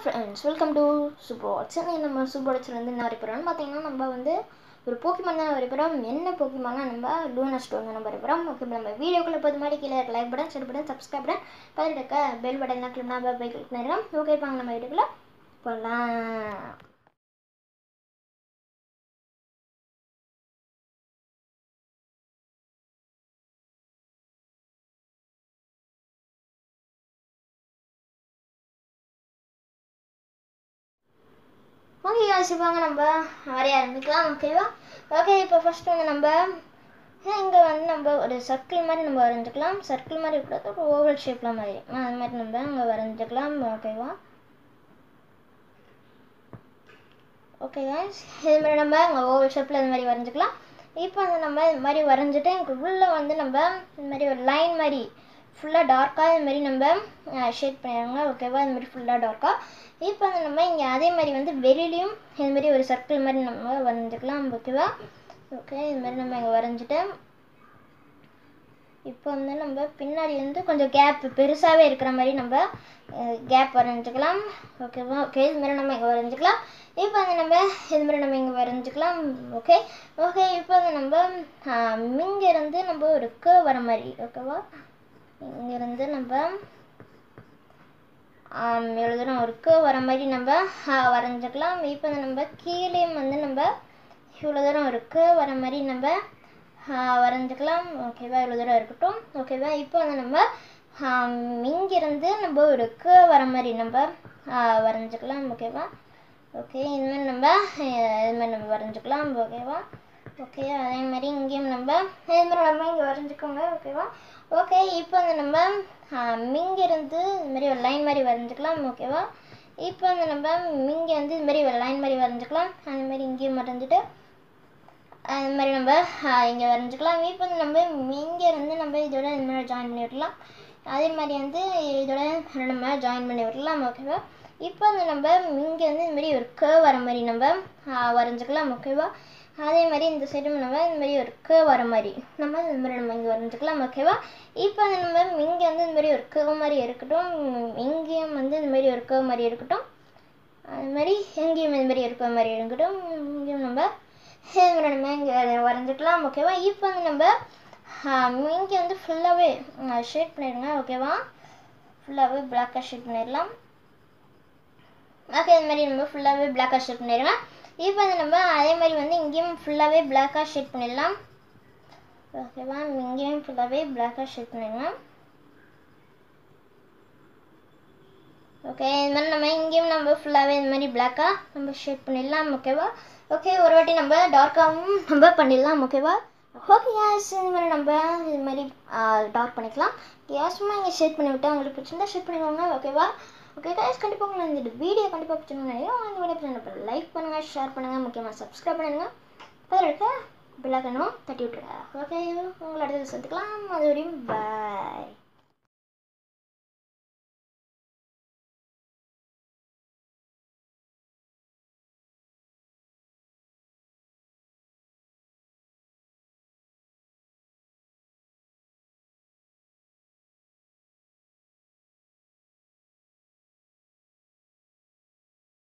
friends welcome to சூப்பர்வாட்ஸ் நம்ம சூப்பர்வாட்ஸில் வந்து என்ன வரைப்போகிறோம்னு பார்த்தீங்கன்னா நம்ம வந்து ஒரு போக்கிமான் தான் வரைப்போகிறோம் என்ன போக்கிமானா நம்ம லூனா ஸ்டோன் தான் நம்ம வரைப்போகிறோம் ஓகே நம்ம வீடியோக்குள்ளே பொது மாதிரி கீழே like button share button subscribe button பதில் இருக்க பெல் பட்டன் கிளிக் பண்ணால் பை கிளிக் பண்ணிடலாம் ஓகே பாங்க நம்ம வீடியோக்குள்ளே போகலாம் ஓகே யோசிப்பாங்க நம்ம வரைய ஆரம்பிக்கலாம் ஓகேவா ஓகே இப்போ ஃபஸ்ட்டு வந்து நம்ம இங்கே வந்து நம்ம ஒரு சர்க்கிள் மாதிரி நம்ம வரைஞ்சிக்கலாம் சர்க்கிள் மாதிரி கூடாது ஒரு ஓவல் ஷேப்பில் மாதிரி ஆ, அது மாதிரி நம்ம அங்கே வரைஞ்சிக்கலாம் ஓகேவா ஓகே guys இது மாதிரி நம்ம அங்கே ஓவல் ஷேப்பில் இது மாதிரி வரைஞ்சிக்கலாம் இப்போ வந்து நம்ம இது மாதிரி வரைஞ்சிட்டு எனக்கு உள்ளே வந்து நம்ம இது மாதிரி ஒரு லைன் மாதிரி ஃபுல்லாக டார்க்காக இது மாதிரி நம்ம ஷேட் பண்ணிடுங்க ஓகேவா இது மாதிரி ஃபுல்லாக டார்க்காக இப்போ வந்து நம்ம இங்கே அதே மாதிரி வந்து வெளியிலையும் இது மாதிரி ஒரு சர்க்கிள் மாதிரி நம்ம வரைஞ்சிக்கலாம் ஓகேவா ஓகே இது மாதிரி நம்ம இங்கே வரைஞ்சிட்டேன் இப்போ வந்து நம்ம பின்னாடி வந்து கொஞ்சம் கேப் பெருசாகவே இருக்கிற மாதிரி நம்ம கேப் வரைஞ்சிக்கலாம் ஓகேவா ஓகே இது மாதிரி நம்ம இங்கே வரைஞ்சிக்கலாம் இப்போ வந்து நம்ம இது மாதிரி நம்ம இங்கே வரைஞ்சிக்கலாம் ஓகே ஓகே இப்போ வந்து நம்ம இங்கேருந்து நம்ம ஒரு க வர மாதிரி ஓகேவா இங்கேருந்து நம்ம எவ்வளோ தூரம் இருக்கு வர மாதிரி நம்ம ஆ, வரைஞ்சிக்கலாம் இப்போ வந்து நம்ம கீழேயும் வந்து நம்ம இவ்வளோ தூரம் இருக்கு வர மாதிரி நம்ம ஆ, வரைஞ்சிக்கலாம் ஓகேவா இவ்வளோ தூரம் இருக்கட்டும் ஓகேவா இப்போ வந்து நம்ம ஆம், இங்கிருந்து நம்ம ஒரு க வர மாதிரி நம்ம ஆ, வரைஞ்சிக்கலாம் ஓகேவா ஓகே இது மாதிரி நம்ம அஹ், இது மாதிரி நம்ம வரைஞ்சிக்கலாம் ஓகேவா ஓகே அதே மாதிரி இங்கேயும் நம்ம இது மாதிரி நம்ம இங்கே வரைஞ்சிக்கோங்க ஓகேவா ஓகே இப்போ வந்து நம்ம மிங்கிருந்து இது மாதிரி ஒரு லைன் மாதிரி வரைஞ்சிக்கலாம் ஓகேவா இப்போ வந்து நம்ம மிங்க வந்து இது மாதிரி ஒரு லைன் மாதிரி வரைஞ்சிக்கலாம் அந்த மாதிரி இங்கேயும் வரைஞ்சிட்டு அது மாதிரி நம்ம இங்கே வரைஞ்சிக்கலாம் இப்போ வந்து நம்ம இங்கே இருந்து நம்ம இதோட இது மாதிரி ஜாயின் பண்ணி விடலாம் அதே மாதிரி வந்து இதோட நம்ம ஜாயின் பண்ணி விடலாம் ஓகேவா இப்போ வந்து நம்ம இங்கே வந்து இந்த மாதிரி ஒரு க வர மாதிரி நம்ம ஆ, வரைஞ்சிக்கலாம் ஓகேவா அதே மாதிரி இந்த சைடும் நம்ம இந்த மாதிரி ஒரு க வர மாதிரி நம்ம இந்த மாதிரி நம்ம இங்கே வரைஞ்சிக்கலாம் ஓகேவா இப்போ வந்து நம்ம இங்கே வந்து இந்த மாதிரி ஒரு க மாதிரி இருக்கட்டும் இங்கேயும் வந்து இந்த மாதிரி ஒரு க மாதிரி இருக்கட்டும் அது மாதிரி எங்கேயும் இது மாதிரி இருக்கிற மாதிரி இருக்கட்டும் இங்கேயும் நம்ம இது மாதிரி நம்ம இங்கே வரைஞ்சிக்கலாம் ஓகேவா இப்போ வந்து நம்ம இங்கே வந்து ஃபுல்லாகவே ஷேட் பண்ணிடுங்க ஓகேவா ஃபுல்லாகவே பிளாக்காக ஷேட் பண்ணிடலாம் ஓகே இது மாதிரி நம்ம ஃபுல்லாகவே பிளாக்காக ஷேட் பண்ணிடுங்க இப்போ வந்து நம்ம அதே மாதிரி வந்து இங்கேயும் ஃபுல்லாகவே பிளாக்காக ஷேட் பண்ணிடலாம் ஓகேவா இங்கேயும் ஃபுல்லாகவே பிளாக்காக ஷேட் பண்ணிடுங்க ஓகே இது மாதிரி நம்ம இங்கேயும் நம்ம ஃபுல்லாகவே இது மாதிரி பிளாக்காக நம்ம ஷேட் பண்ணிடலாம் ஓகேவா ஓகே ஒரு வாட்டி நம்ம டார்க்காகவும் நம்ம பண்ணிடலாம் ஓகேவா ஓகே யாஸ் இது மாதிரி நம்ம இது மாதிரி டார்க் பண்ணிக்கலாம் யாசுமா இங்கே ஷேட் பண்ணி விட்டா உங்களுக்கு பிடிச்சிருந்தா ஷேட் பண்ணிக்கோங்க ஓகேவா ஓகே guys கண்டிப்பாக உங்களுக்கு இந்த வீடியோ கண்டிப்பாக பிடிச்சிருந்தா இந்த வீடியோ பிடிச்சிருந்தா லைக் பண்ணுங்கள் ஷேர் பண்ணுங்கள் முக்கியமாக சப்ஸ்கிரைப் பண்ணுங்கள் பேர் இருக்க பில்லாக்கணும் தட்டி விட்டுருங்க ஓகே உங்களை அடுத்தது சந்திக்கலாம் அது வரையும் பாய்